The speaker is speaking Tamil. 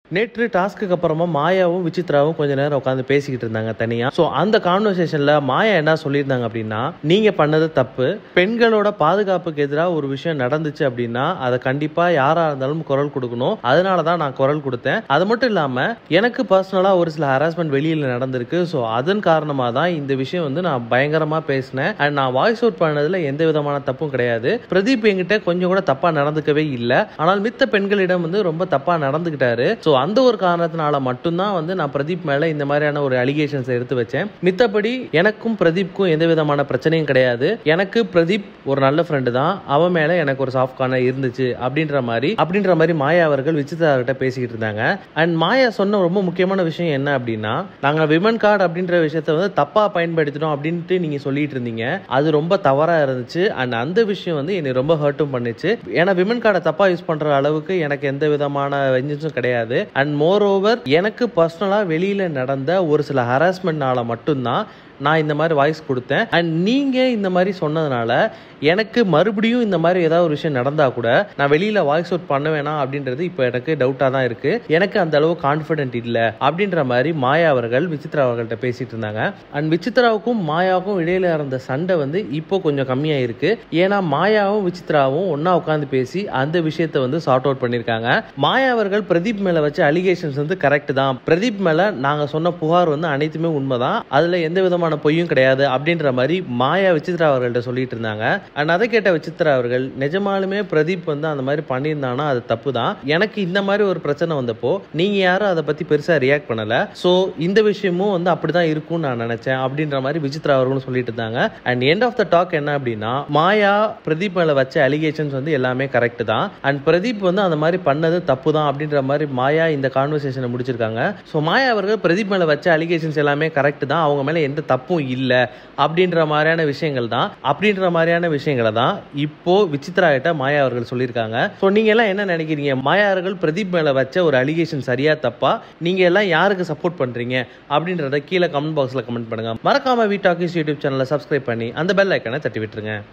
நேற்று டாஸ்க்கு அப்புறமா மாயாவும் விசித்ராவும் கொஞ்ச நேரம் உட்காந்து பேசிக்கிட்டு இருந்தாங்க தனியா ஸோ அந்த கான்வர்சேஷன்ல மாயா என்ன சொல்லியிருந்தாங்க அப்படின்னா நீங்க பண்ணது தப்பு பெண்களோட பாதுகாப்புக்கு எதிராக ஒரு விஷயம் நடந்துச்சு அப்படின்னா அதை கண்டிப்பா யாரா இருந்தாலும் குரல் கொடுக்கணும் அதனால தான் நான் குரல் கொடுத்தேன் அது மட்டும் இல்லாம எனக்கு பர்சனலா ஒரு சில ஹராஸ்மெண்ட் வெளியில நடந்திருக்கு ஸோ அதன் காரணமாக தான் இந்த விஷயம் வந்து நான் பயங்கரமா பேசினேன் அண்ட் நான் வாய்ஸ் அவுட் பண்ணதுல எந்த விதமான தப்பும் கிடையாது பிரதீப் என்கிட்ட கொஞ்சம் கூட தப்பா நடந்துக்கவே இல்லை ஆனால் மித்த பெண்களிடம் வந்து ரொம்ப தப்பா நடந்துக்கிட்டாரு ஸோ அந்த ஒரு காரணத்தினால மட்டும்தான் வந்து நான் பிரதீப் மேல இந்த மாதிரியான ஒரு அலிகேஷன்ஸ் எடுத்து வச்சேன் மித்தபடி எனக்கும் பிரதீப்க்கும் எந்த விதமான பிரச்சனையும் கிடையாது எனக்கு பிரதீப் ஒரு நல்ல ஃப்ரெண்டு தான் அவன் மேல எனக்கு ஒரு சாஃப்ட் கார்னர் இருந்துச்சு அப்படின்ற மாதிரி அப்படின்ற மாதிரி மாயா அவர்கள் விசித்ரா கிட்ட பேசிக்கிட்டு இருந்தாங்க அண்ட் மாயா சொன்ன ரொம்ப முக்கியமான விஷயம் என்ன அப்படின்னா நாங்க விமன் கார்டு அப்படின்ற விஷயத்த வந்து தப்பா பயன்படுத்திட்டோம் அப்படின்ட்டு நீங்க சொல்லிட்டு இருந்தீங்க அது ரொம்ப தவறா இருந்துச்சு அண்ட் அந்த விஷயம் வந்து என்னை ரொம்ப ஹர்ட்டும் பண்ணுச்சு ஏன்னா விமன் கார்டை தப்பா யூஸ் பண்ற அளவுக்கு எனக்கு எந்த விதமான வெஞ்சன்ஸும் கிடையாது அண்ட் மோர் ஓவர் எனக்கு பர்சனலா வெளியில நடந்த ஒரு சில ஹராஸ்மெண்ட்னால மட்டும்தான் நான் இந்த மாதிரி வாய்ஸ் கொடுத்தேன் அண்ட் நீங்கள் இந்த மாதிரி சொன்னதுனால எனக்கு மறுபடியும் இந்த மாதிரி ஏதாவது ஒரு விஷயம் நடந்தால் கூட நான் வெளியில் வாய்ஸ் அவுட் பண்ண வேணாம் அப்படின்றது இப்போ எனக்கு டவுட்டாக தான் இருக்குது எனக்கு அந்த அளவு கான்ஃபிடென்ட் இல்லை அப்படின்ற மாதிரி மாயா அவர்கள் விசித்ரா அவர்கள்ட்ட பேசிட்டு இருந்தாங்க அண்ட் விசித்ராவுக்கும் மாயாவுக்கும் இடையில இருந்த சண்டை வந்து இப்போ கொஞ்சம் கம்மியாக இருக்கு ஏன்னா மாயாவும் விசித்ராவும் ஒன்றா உட்காந்து பேசி அந்த விஷயத்தை வந்து சார்ட் அவுட் பண்ணியிருக்காங்க மாயா அவர்கள் பிரதீப் மேலே வச்ச அலிகேஷன்ஸ் வந்து கரெக்ட் தான் பிரதீப் மேலே நாங்கள் சொன்ன புகார் வந்து அனைத்துமே உண்மைதான் அதில் எந்த விதமான விதமான பொய்யும் கிடையாது அப்படின்ற மாதிரி மாயா விசித்ரா அவர்கள்ட்ட சொல்லிட்டு இருந்தாங்க அண்ட் அதை கேட்ட விசித்ரா அவர்கள் நிஜமாலுமே பிரதீப் வந்து அந்த மாதிரி பண்ணியிருந்தானா அது தப்பு தான் எனக்கு இந்த மாதிரி ஒரு பிரச்சனை வந்தப்போ நீங்க யாரும் அதை பத்தி பெருசா ரியாக்ட் பண்ணல ஸோ இந்த விஷயமும் வந்து அப்படிதான் இருக்கும்னு நான் நினைச்சேன் அப்படின்ற மாதிரி விசித்ரா அவர்களும் சொல்லிட்டு இருந்தாங்க and end of the talk என்ன அப்படின்னா மாயா பிரதீப் மேல வச்ச அலிகேஷன்ஸ் வந்து எல்லாமே கரெக்ட் தான் அண்ட் பிரதீப் வந்து அந்த மாதிரி பண்ணது தப்பு தான் அப்படின்ற மாதிரி மாயா இந்த கான்வர்சேஷனை முடிச்சிருக்காங்க ஸோ மாயா அவர்கள் பிரதீப் மேல வச்ச அலிகேஷன்ஸ் எல்லாமே கரெக்ட் தான் அவங்க மேல எந்த தப்பும் இல்லை அப்படின்ற மாதிரியான விஷயங்கள் தான் அப்படின்ற மாதிரியான விஷயங்களை தான் இப்போ விசித்ரா கிட்ட மாயா அவர்கள் சொல்லியிருக்காங்க ஸோ நீங்க எல்லாம் என்ன நினைக்கிறீங்க மாயா அவர்கள் பிரதீப் மேல வச்ச ஒரு அலிகேஷன் சரியா தப்பா நீங்க எல்லாம் யாருக்கு சப்போர்ட் பண்றீங்க அப்படின்றத கீழே கமெண்ட் பாக்ஸ்ல கமெண்ட் பண்ணுங்க மறக்காம வீ டாக்கிஸ் யூடியூப் சேனலை சப்ஸ்கிரைப் பண்ணி அந்த பெல் ஐக்கனை தட்டி விட்டுருங்க